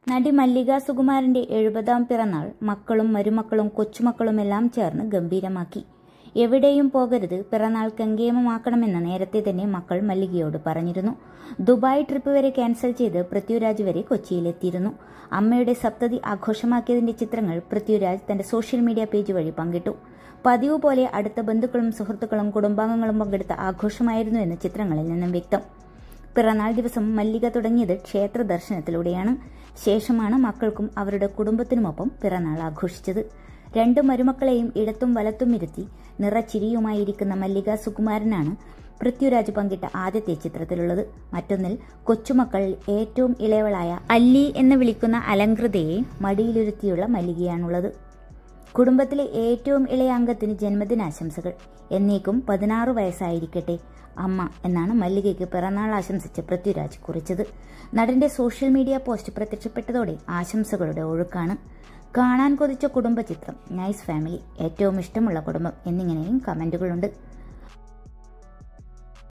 നടി മല്ലിക സുകുമാരന്റെ എഴുപതാം പിറന്നാൾ മക്കളും മരുമക്കളും കൊച്ചുമക്കളുമെല്ലാം ചേർന്ന് ഗംഭീരമാക്കി എവിടെയും പോകരുത് പിറന്നാൾ കങ്കേമമാക്കണമെന്ന് നേരത്തെ തന്നെ മക്കൾ മല്ലികയോട് പറഞ്ഞിരുന്നു ദുബായ് ട്രിപ്പ് വരെ ക്യാൻസൽ ചെയ്ത് പൃഥ്വിരാജ് വരെ കൊച്ചിയിലെത്തിയിരുന്നു അമ്മയുടെ സപ്തതി ആഘോഷമാക്കിയതിന്റെ ചിത്രങ്ങൾ പൃഥ്വിരാജ് തന്റെ സോഷ്യൽ മീഡിയ പേജ് വഴി പങ്കിട്ടു പതിവ് പോലെ അടുത്ത ബന്ധുക്കളും സുഹൃത്തുക്കളും കുടുംബാംഗങ്ങളും പങ്കെടുത്ത ആഘോഷമായിരുന്നു എന്ന് ചിത്രങ്ങളിൽ നിന്നും വ്യക്തം പിറന്നാൾ ദിവസം മല്ലിക തുടങ്ങിയത് ക്ഷേത്ര ദർശനത്തിലൂടെയാണ് ശേഷമാണ് മക്കൾക്കും അവരുടെ കുടുംബത്തിനുമൊപ്പം പിറന്നാൾ ആഘോഷിച്ചത് രണ്ട് മരുമക്കളെയും ഇടത്തും വലത്തും ഇരുത്തി നിറച്ചിരിയുമായിരിക്കുന്ന മല്ലിക സുകുമാരനാണ് പൃഥ്വിരാജ് പങ്കിട്ട ആദ്യത്തെ ചിത്രത്തിലുള്ളത് മറ്റൊന്നിൽ കൊച്ചുമക്കൾ ഏറ്റവും ഇളയവളായ അല്ലി എന്ന് വിളിക്കുന്ന അലങ്കൃതയെ മടിയിലിരുത്തിയുള്ള മല്ലികയാണുള്ളത് കുടുംബത്തിലെ ഏറ്റവും ഇളയ അംഗത്തിന് ജന്മദിനാശംസകൾ എന്നേക്കും പതിനാറ് വയസ്സായിരിക്കട്ടെ അമ്മ എന്നാണ് മല്ലികയ്ക്ക് പിറന്നാൾ ആശംസിച്ച് പൃഥ്വിരാജ് കുറിച്ചത് നടന്റെ സോഷ്യൽ മീഡിയ പോസ്റ്റ് പ്രത്യക്ഷപ്പെട്ടതോടെ ആശംസകളുടെ ഒഴുക്കാണ് കാണാൻ കൊതിച്ച കുടുംബ ചിത്രം നൈസ് ഫാമിലി ഏറ്റവും ഇഷ്ടമുള്ള കുടുംബം എന്നിങ്ങനെയും കമന്റുകളുണ്ട്